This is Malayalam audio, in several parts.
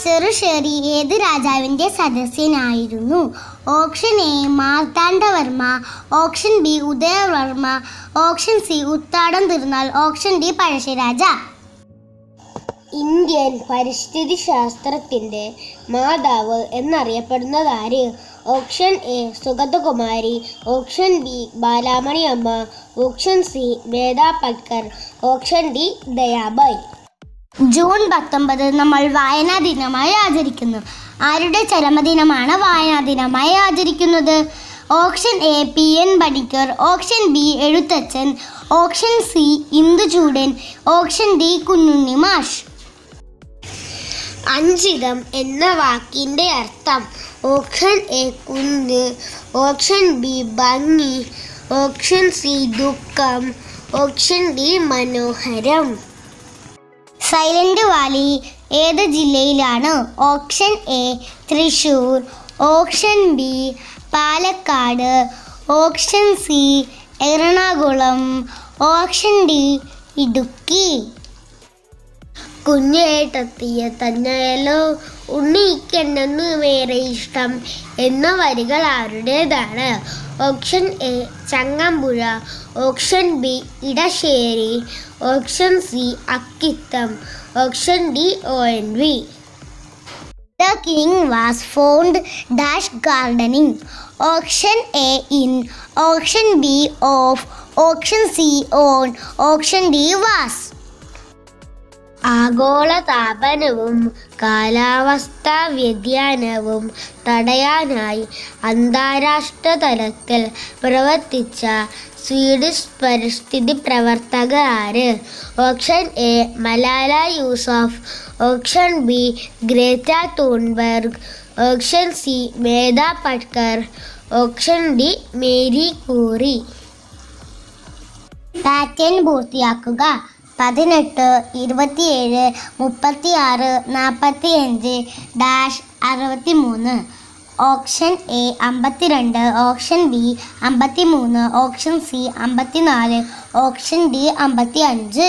ചെറുഷേറി ഏത് രാജാവിൻ്റെ സദസ്യനായിരുന്നു option A Marthanda Varma option B Udaya Varma option C Uthradom Thirunal option D Pazhassiraja Indian പരിസ്ഥിതി ശാസ്ത്രത്തിന്റെ മാതാവ് എന്നറിയപ്പെടുന്നത് ആര് option A Sugathakumari option B Balamani Amma option C Veda Patkar option D Dayabai June പത്തൊമ്പത് നമ്മൾ വായനാ ദിനമായി ആചരിക്കുന്നു ആരുടെ ചരമദിനമാണ് വായനാ ദിനമായി ആചരിക്കുന്നത് option A P N Panicker option B Ezhuthachan option C Induchoodan option D Kunjunni Mash അഞ്ചിതം എന്ന വാക്കിന്റെ അർത്ഥം ഓപ്ഷൻ എ കുഞ്ഞ് ഓപ്ഷൻ ബി ഭംഗി ഓപ്ഷൻ സി ദുഃഖം ഓപ്ഷൻ ഡി മനോഹരം സൈലന്റ് വാലി ഏത് ജില്ലയിലാണ് option A Thrissur option B Palakkad option C Ernakulam option D Idukki കുഞ്ഞേട്ടെത്തിയ തന്നെയല്ലോ ഉണ്ണിക്കെന്നു വേറെ ഇഷ്ടം എന്ന വരികൾ ആരുടേതാണ് option A Changampuzha option B Edasseri option C Akkitham option D O N V The king was found dash gardening. Option A in, option B of, option C on, option D was. ആഗോള താപനവും കാലാവസ്ഥാ വ്യതിയാനവും തടയാനായി അന്താരാഷ്ട്ര തലത്തിൽ പ്രവർത്തിച്ച സ്വീഡിഷ് പരിസ്ഥിതി പ്രവർത്തക ആര് option A Malala Yousaf option B Greta Thunberg option C Medha Patkar option D Marie Curie pattern പൂർത്തിയാക്കുക പതിനെട്ട് ഇരുപത്തിയേഴ് മുപ്പത്തി ആറ് നാൽപ്പത്തി അഞ്ച് ഡാഷ് അറുപത്തി മൂന്ന് ഓപ്ഷൻ എ അമ്പത്തിരണ്ട് ഓപ്ഷൻ ബി അമ്പത്തി മൂന്ന് ഓപ്ഷൻ സി അമ്പത്തിനാല് ഓപ്ഷൻ ഡി അമ്പത്തി അഞ്ച്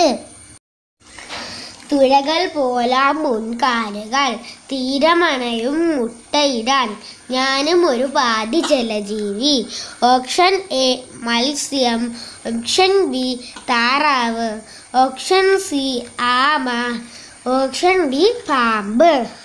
തുഴകൾ പോലാ മുൻകാലുകൾ തീരമണയും മുട്ടയിടാൻ ഞാനും ഒരു പാതി ജലജീവി ഓപ്ഷൻ എ മത്സ്യം ഓപ്ഷൻ ബി താറാവ് ഓപ്ഷൻ സി ആമ ഓപ്ഷൻ ഡി പാമ്പ്